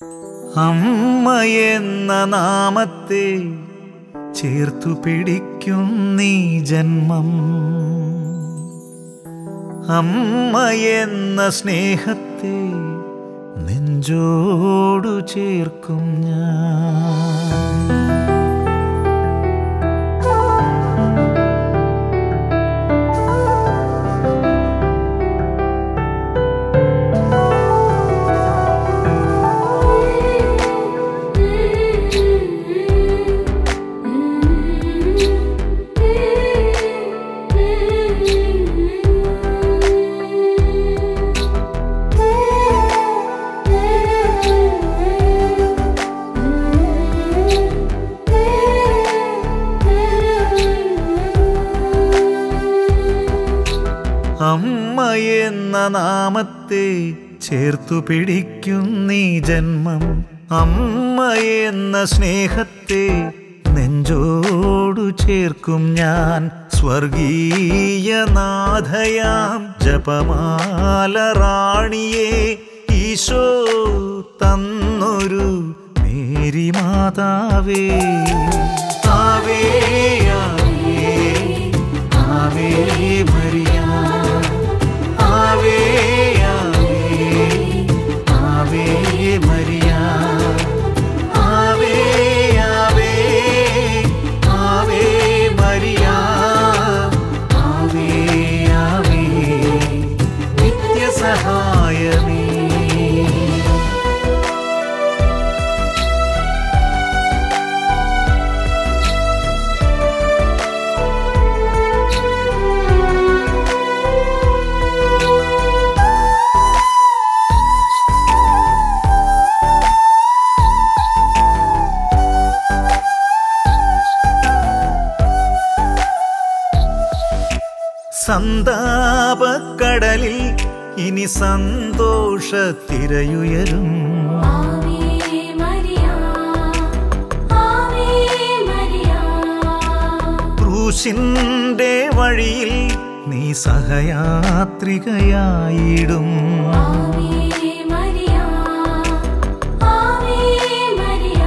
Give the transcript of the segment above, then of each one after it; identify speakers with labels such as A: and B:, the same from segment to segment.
A: അമ്മയെന്ന നാമത്തെ ചേർത്തു പിടിക്കും നീ ജന്മം അമ്മയെന്ന സ്നേഹത്തെ നെഞ്ചോടു ചേർക്കും ഞാൻ അമ്മ എന്ന നാമത്തെ ചേർത്തു പിടിക്കും നീ ജന്മം അമ്മ എന്ന സ്നേഹത്തെ നെഞ്ചോടു ചേർക്കും ഞാൻ സ്വർഗീയ നാഥയാം ജപമാല റാണിയെ ഈശോ തന്നൊരു മേരി മാതാവേ ആവേ ആവേ ആവേ മരിയ ആവേ ആവേ ആവേ മരിയ ആവേ ആവേ ആവേ മരിയ ആവേ ആവേ നിത്യസഹായമേ സന്താപക്കടലിൽ ഇനി സന്തോഷ തിരയുയരും
B: ആവേ മരിയ ആവേ മരിയ
A: ക്രൂശിന്റെ വഴിയിൽ നീ സഹയാത്രികയായിടും
B: ആവേ മരിയ ആവേ മരിയ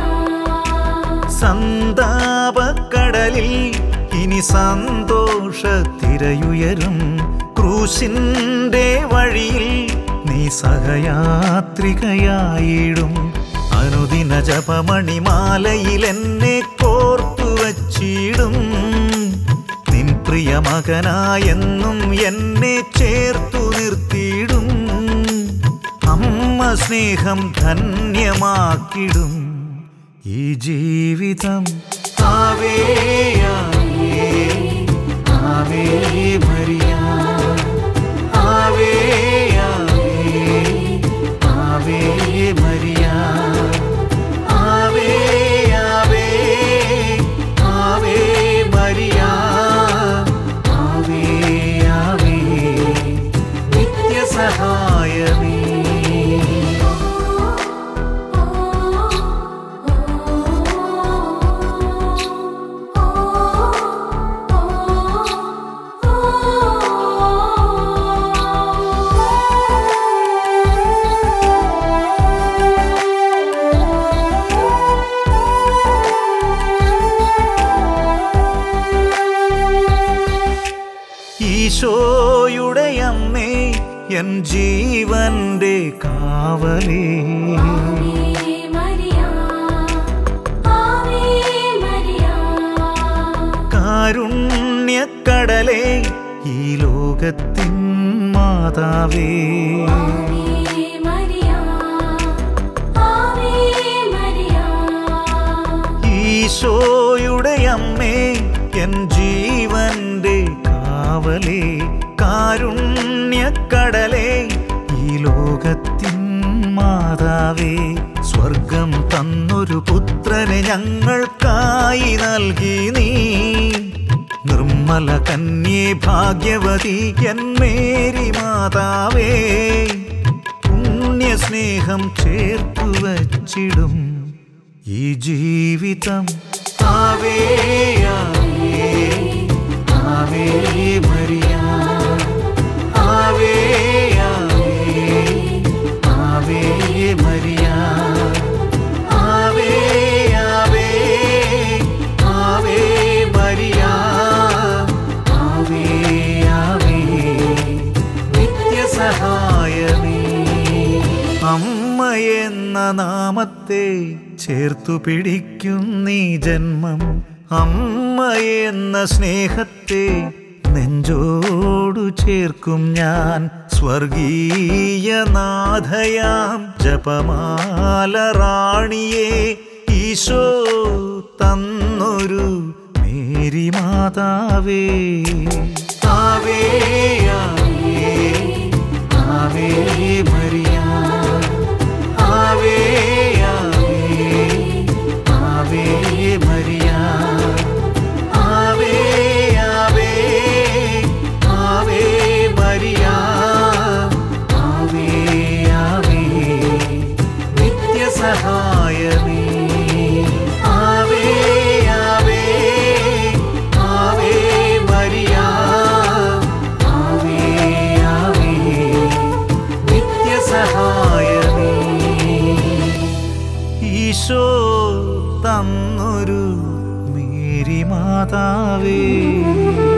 A: സന്താപക്കടലിൽ ഇനി സന്തോഷ തിരയുയരും ക്രൂശിന്റെ വഴിയിൽ നീ സഹയാത്രികയായിടും അനുദിന ജപമണിമാലയിൽ എന്നെ കോർത്തു വച്ചിടും നിൻ പ്രിയ മകനായെന്നും എന്നെ ചേർത്തു നിർത്തിയിടും അമ്മ സ്നേഹം ധന്യമാക്കിടും ഈ ജീവിതം ആവേ ആവേ ആവേ മരിയ ആവേ ആവേ ആവേ മരിയ ആവേ ആവേ ആവേ മരിയ ആവേ ആവേ നിത്യസഹായമേ ഈശോയുടെ അമ്മേ എൻ ജീവന്റെ കാവലേ കാരുണ്യക്കടലേ ഈ ലോകത്തിൻ മാതാവേ ഈശോയുടെ അമ്മേ എൻ ജീവന്റെ കാവലേ കാരുണ്യക്കടലേ ഈ ലോകത്തിൻ മാതാവേ സ്വർഗം തന്നൊരു പുത്രനെ ഞങ്ങൾക്കായി നൽകി നീ നിർമ്മല കന്യേ ഭാഗ്യവതി എന്മേരി മാതാവേ പുണ്യസ്നേഹം ചേർത്തു വച്ചിടും ഈ ജീവിതം ആവേ ആവേ ആവേ മരിയ ആവേ ആവേ ആവേ മരിയ എന്ന നാമത്തെ ചേർത്തു പിടിക്കുന്നീ ജന്മം അമ്മ എന്ന സ്നേഹത്തെ നെഞ്ചോടു ചേർക്കും ഞാൻ സ്വർഗീയ നാഥയാം ജപമാല റാണിയെ ഈശോ തന്നൊരു മേരി മാതാവേ ആവേ ആവേ ആവേ മരിയ ആവേ ആവേ ആവേ മരിയ ആവേ ആവേ ആവേ മരിയ ആവേ ആവേ നിത്യസഹായമേ ആവേ ആവേ ആവേ മരിയ ആവേ ആവേ നിത്യസഹായമേ ഈശോ തന്നൊരു മേരി മാതാവേ